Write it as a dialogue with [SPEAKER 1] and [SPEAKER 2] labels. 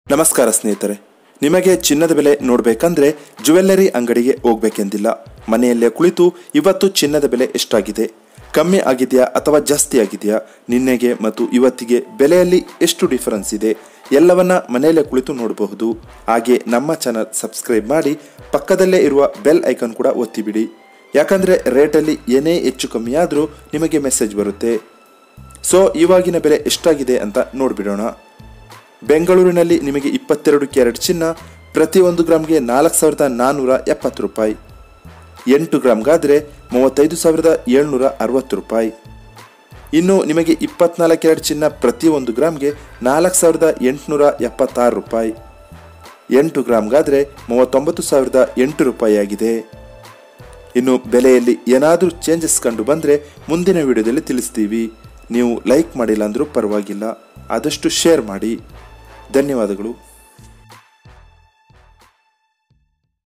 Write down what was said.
[SPEAKER 1] ನಮಸ್ಕಾರ ಸ್ನೇಹಿತರೆ ನಿಮಗೆ ಚಿನ್ನದ ಬೆಲೆ ನೋಡಬೇಕಂದ್ರೆ ಜುವೆಲ್ಲರಿ ಅಂಗಡಿಗೆ ಹೋಗ್ಬೇಕೆಂದಿಲ್ಲ ಮನೆಯಲ್ಲೇ ಕುಳಿತು ಇವತ್ತು ಚಿನ್ನದ ಬೆಲೆ ಎಷ್ಟಾಗಿದೆ ಕಮ್ಮಿ ಆಗಿದೆಯಾ ಅಥವಾ ಜಾಸ್ತಿ ಆಗಿದೆಯಾ ನಿನ್ನೆಗೆ ಮತ್ತು ಇವತ್ತಿಗೆ ಬೆಲೆಯಲ್ಲಿ ಎಷ್ಟು ಡಿಫರೆನ್ಸ್ ಇದೆ ಎಲ್ಲವನ್ನ ಮನೆಯಲ್ಲೇ ಕುಳಿತು ನೋಡಬಹುದು ಹಾಗೆ ನಮ್ಮ ಚಾನಲ್ ಸಬ್ಸ್ಕ್ರೈಬ್ ಮಾಡಿ ಪಕ್ಕದಲ್ಲೇ ಇರುವ ಬೆಲ್ ಐಕಾನ್ ಕೂಡ ಒತ್ತಿಬಿಡಿ ಯಾಕಂದ್ರೆ ರೇಟಲ್ಲಿ ಏನೇ ಹೆಚ್ಚು ಕಮ್ಮಿ ಆದರೂ ನಿಮಗೆ ಮೆಸೇಜ್ ಬರುತ್ತೆ ಸೊ ಇವಾಗಿನ ಬೆಲೆ ಎಷ್ಟಾಗಿದೆ ಅಂತ ನೋಡಿಬಿಡೋಣ ಬೆಂಗಳೂರಿನಲ್ಲಿ ನಿಮಗೆ ಇಪ್ಪತ್ತೆರಡು ಕ್ಯಾರೆಟ್ ಚಿನ್ನ ಪ್ರತಿ ಒಂದು ಗ್ರಾಮ್ಗೆ ನಾಲ್ಕು ಸಾವಿರದ ನಾನ್ನೂರ ಎಪ್ಪತ್ತು ರೂಪಾಯಿ ಎಂಟು ಗ್ರಾಮ್ಗಾದರೆ ಮೂವತ್ತೈದು ಸಾವಿರದ ಏಳ್ನೂರ ಅರವತ್ತು ರೂಪಾಯಿ ಇನ್ನು ನಿಮಗೆ ಇಪ್ಪತ್ನಾಲ್ಕು ಕ್ಯಾರೆಟ್ ಚಿನ್ನ ಪ್ರತಿ ಒಂದು ಗ್ರಾಮ್ಗೆ ನಾಲ್ಕು ಸಾವಿರದ ಎಂಟುನೂರ ಎಪ್ಪತ್ತಾರು ರೂಪಾಯಿ ಎಂಟು ಗ್ರಾಮ್ಗಾದರೆ ಮೂವತ್ತೊಂಬತ್ತು ಸಾವಿರದ ಎಂಟು ರೂಪಾಯಿ ಆಗಿದೆ ಇನ್ನು ಬೆಲೆಯಲ್ಲಿ ಏನಾದರೂ ಚೇಂಜಸ್ ಕಂಡು ಬಂದರೆ ಮುಂದಿನ ವಿಡಿಯೋದಲ್ಲಿ ತಿಳಿಸ್ತೀವಿ ನೀವು ಲೈಕ್ ಮಾಡಿಲ್ಲ ಅಂದರೂ ಪರವಾಗಿಲ್ಲ ಆದಷ್ಟು ಶೇರ್ ಮಾಡಿ ಧನ್ಯವಾದಗಳು